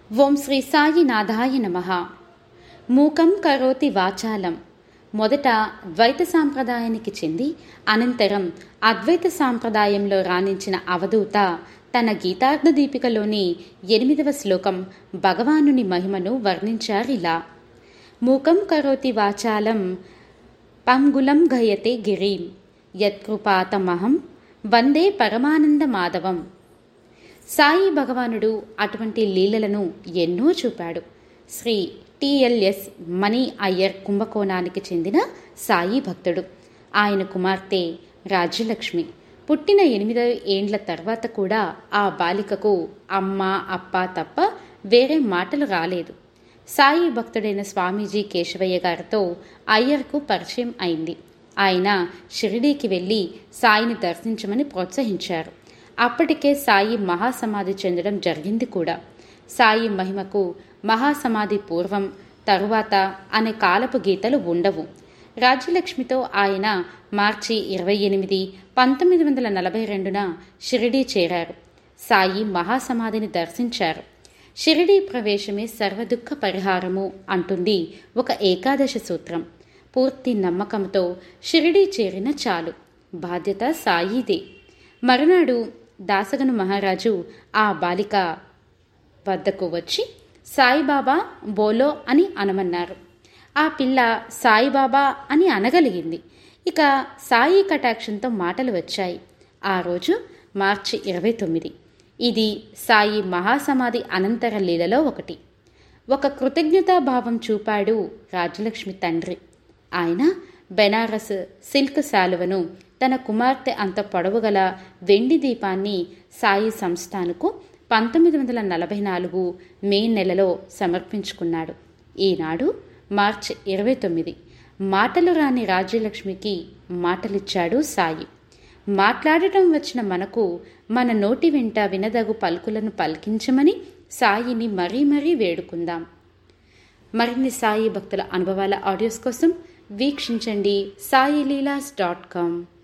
ఓం శ్రీ సాయినాథాయ నమ మూకం కరోతి వాచాలం మొదట ద్వైత సాంప్రదాయానికి చెంది అనంతరం అద్వైత సాంప్రదాయంలో రాణించిన అవధూత తన గీతార్థ దీపికలోని ఎనిమిదవ శ్లోకం భగవానుని మహిమను వర్ణించారిలా మూకం కరోతి వాచాలం పంగులం గయతే గిరీం యత్కృపాతమహం వందే పరమానంద మాధవం సాయి భగవానుడు అటువంటి లీలలను ఎన్నో చూపాడు శ్రీ టిఎల్ఎస్ మణి అయ్యర్ కుంభకోణానికి చెందిన సాయి భక్తుడు ఆయన కుమార్తె రాజ్యలక్ష్మి పుట్టిన ఎనిమిదో ఏండ్ల తర్వాత కూడా ఆ బాలికకు అమ్మ అప్ప తప్ప వేరే మాటలు రాలేదు సాయి భక్తుడైన స్వామీజీ కేశవయ్య గారితో అయ్యర్కు పరిచయం అయింది ఆయన షిరిడీకి వెళ్ళి సాయిని దర్శించమని ప్రోత్సహించారు అప్పటికే సాయి మహాసమాధి చెందడం జరిగింది కూడా సాయి మహిమకు మహాసమాధి పూర్వం తరువాత అనే కాలపు గీతలు ఉండవు రాజ్యలక్ష్మితో ఆయన మార్చి ఇరవై ఎనిమిది పంతొమ్మిది వందల నలభై రెండున షిరిడీ చేరారు సాయి మహాసమాధిని దర్శించారు షిరిడీ ప్రవేశమే సర్వదుఃఖ పరిహారము అంటుంది ఒక ఏకాదశ సూత్రం పూర్తి నమ్మకంతో షిరిడీ చేరిన చాలు బాధ్యత సాయిదే మరునాడు దాసగను మహారాజు ఆ బాలిక వద్దకు వచ్చి సాయిబాబా బోలో అని అనమన్నారు ఆ పిల్ల సాయిబాబా అని అనగలిగింది ఇక సాయి కటాక్షంతో మాటలు వచ్చాయి ఆ రోజు మార్చి ఇరవై తొమ్మిది ఇది సాయి మహాసమాధి అనంతర లీలలో ఒకటి ఒక కృతజ్ఞతాభావం చూపాడు రాజ్యలక్ష్మి తండ్రి ఆయన బెనారస్ సిల్క్ శాలువను తన కుమార్తె అంత పొడవుగల వెండి దీపాన్ని సాయి సంస్థానకు పంతొమ్మిది వందల నలభై నాలుగు మే నెలలో సమర్పించుకున్నాడు ఈనాడు మార్చి ఇరవై తొమ్మిది మాటలు రాని రాజ్యలక్ష్మికి మాటలిచ్చాడు సాయి మాట్లాడటం వచ్చిన మనకు మన నోటి వెంట వినదగు పలుకులను పలికించమని సాయిని మరీ మరీ వేడుకుందాం మరిన్ని సాయి భక్తుల అనుభవాల ఆడియోస్ కోసం వీక్షించండి సాయి లీలాస్ డాట్ కామ్